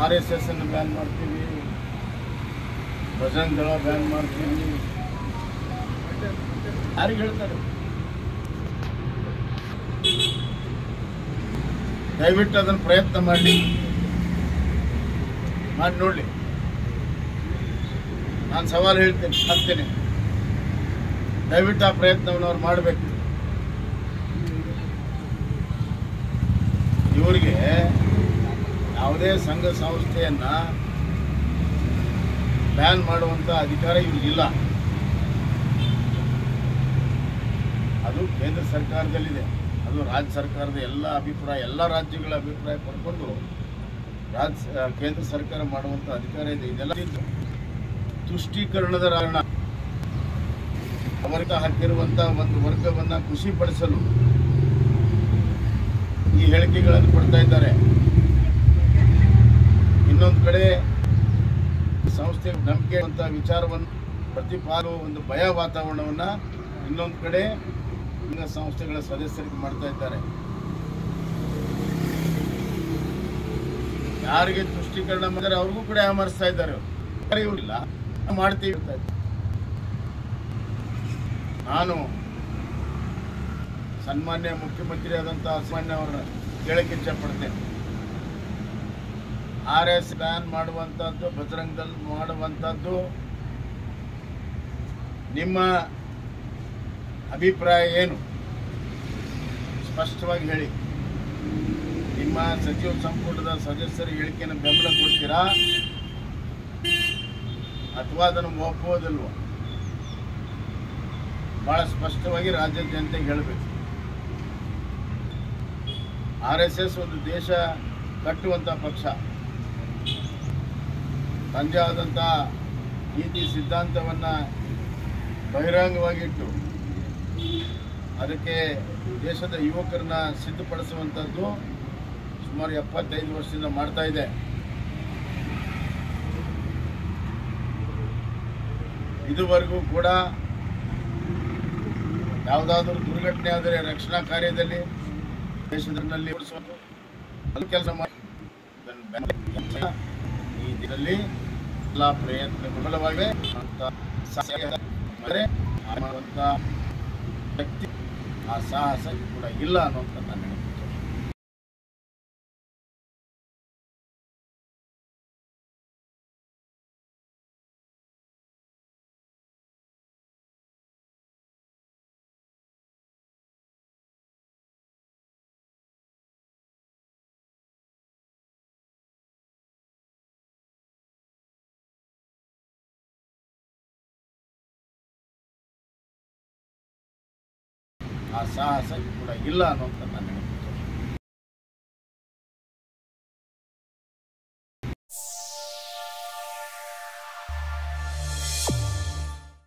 R S S ಅನ್ನು ban ಮಾಡ್ತೀವಿ ಬಜರಂಗ್ ದಳ ಬ್ಯಾನ್ ಮಾಡ್ತೀವಿ ಯಾರಿಗೆ ಹೇಳ್ತಾರೆ ದಯವಿಟ್ಟು ಅದನ್ನು ಪ್ರಯತ್ನ ಮಾಡಿ ಮಾಡಿ ನೋಡಲಿ ನಾನು ಸವಾಲು ಹೇಳ್ತೇನೆ ಹಾಕ್ತೇನೆ ದಯವಿಟ್ಟು ಆ ಪ್ರಯತ್ನವನ್ನು ಅವ್ರು ಮಾಡಬೇಕು ಇವರಿಗೆ ಯಾವುದೇ ಸಂಘ ಸಂಸ್ಥೆಯನ್ನ ಬ್ಯಾನ್ ಮಾಡುವಂತ ಅಧಿಕಾರ ಇವ್ರಿಗಿಲ್ಲ ಅದು ಕೇಂದ್ರ ಸರ್ಕಾರದಲ್ಲಿದೆ ಅದು ರಾಜ್ಯ ಸರ್ಕಾರದ ಎಲ್ಲ ಅಭಿಪ್ರಾಯ ಎಲ್ಲ ರಾಜ್ಯಗಳ ಅಭಿಪ್ರಾಯ ಪಡ್ಕೊಂಡು ರಾಜ್ಯ ಕೇಂದ್ರ ಸರ್ಕಾರ ಮಾಡುವಂತ ಅಧಿಕಾರ ಇದೆ ಇದೆಲ್ಲ ಇದ್ದು ತುಷ್ಟೀಕರಣದ ಕಾರಣ ಅವರಿಗೆ ಹಾಕಿರುವಂತ ಒಂದು ವರ್ಗವನ್ನ ಖುಷಿಪಡಿಸಲು ಈ ಹೇಳಿಕೆಗಳನ್ನು ಕೊಡ್ತಾ ಇದ್ದಾರೆ ಇನ್ನೊಂದು ಕಡೆ ಸಂಸ್ಥೆ ನಂಬಿಕೆ ಅಂತ ವಿಚಾರವನ್ನು ಪ್ರತಿಪಾದೋ ಒಂದು ಭಯ ವಾತಾವರಣವನ್ನ ಇನ್ನೊಂದು ಕಡೆ ಸಂಘ ಸಂಸ್ಥೆಗಳ ಸದಸ್ಯರಿಗೆ ಮಾಡ್ತಾ ಇದ್ದಾರೆ ಯಾರಿಗೆ ತುಷ್ಟೀಕರಣ ಮಾಡಿದರೆ ಅವ್ರಿಗೂ ಕೂಡ ಯಾಮರಿಸ್ತಾ ಇದ್ದಾರೆ ಅವ್ರು. ಇವ್ರಿಲ್ಲ ನಾವು ಮಾಡ್ತೀವಿ ಅಂತ ಇದ್ದಾರೆ. ನಾನು ಸನ್ಮಾನ್ಯ ಮುಖ್ಯಮಂತ್ರಿ ಆದಂತಹ ಸಾಮಾನ್ಯ ಅವರ ಕೇಳಕ್ಕೆ ಇಚ್ಛಪಡ್ತೇನೆ ಆರ್ ಎಸ್ ಬ್ಯಾನ್ ಮಾಡುವಂಥದ್ದು ಬಜರಂಗ್ ದಲ್ ಮಾಡುವಂಥದ್ದು ನಿಮ್ಮ ಅಭಿಪ್ರಾಯ ಏನು ಸ್ಪಷ್ಟವಾಗಿ ಹೇಳಿ ನಿಮ್ಮ ಸಚಿವ ಸಂಪುಟದ ಸದಸ್ಯರ ಹೇಳಿಕೆಯನ್ನು ಬೆಂಬಲ ಕೊಡ್ತೀರಾ ಅಥವಾ ಅದನ್ನು ಒಪ್ಪುವುದಿಲ್ವ ಬಹಳ ಸ್ಪಷ್ಟವಾಗಿ ರಾಜ್ಯದ ಜನತೆಗೆ ಹೇಳಬೇಕು ಆರ್ ಎಸ್ ಎಸ್ ಒಂದು ದೇಶ ಕಟ್ಟುವಂಥ ಪಕ್ಷ ತನ್ನದೇ ಆದಂಥ ನೀತಿ ಸಿದ್ಧಾಂತವನ್ನು ಬಹಿರಂಗವಾಗಿಟ್ಟು ಅದಕ್ಕೆ ದೇಶದ ಯುವಕರನ್ನ ಸಿದ್ಧಪಡಿಸುವಂಥದ್ದು ಸುಮಾರು ಎಪ್ಪತ್ತೈದು ವರ್ಷದಿಂದ ಮಾಡ್ತಾ ಇದೆ ಇದುವರೆಗೂ ಕೂಡ ಯಾವುದಾದ್ರೂ ದುರ್ಘಟನೆ ಆದರೆ ರಕ್ಷಣಾ ಕಾರ್ಯದಲ್ಲಿ ದೇಶದಲ್ಲಿ ಓಡಿಸುವುದು ಅದು ಕೆಲಸ ಮಾಡಿ ಇದನ್ನು ಬೆಂಬಲ- ಈ ದಿನದಲ್ಲಿ ಎಲ್ಲ ಪ್ರಯತ್ನ ವಿಫಲವಾಗಿವೆ ಅಂತ ಸಾಹಸ ಮಾಡಿದ್ರೆ ಆ ಮಾಡುವಂತ ಶಕ್ತಿ ಆ ಸಾಹಸ ಕೂಡ ಇಲ್ಲ ಅನ್ನುವಂಥ ನನ್ನ ಅನಿಸಿಕೆ. ಆ ಸಾಹಸ ಕೂಡ ಇಲ್ಲ ಅನ್ನುವಂಥ ನನ್ನ ಅನಿಸಿಕೆ.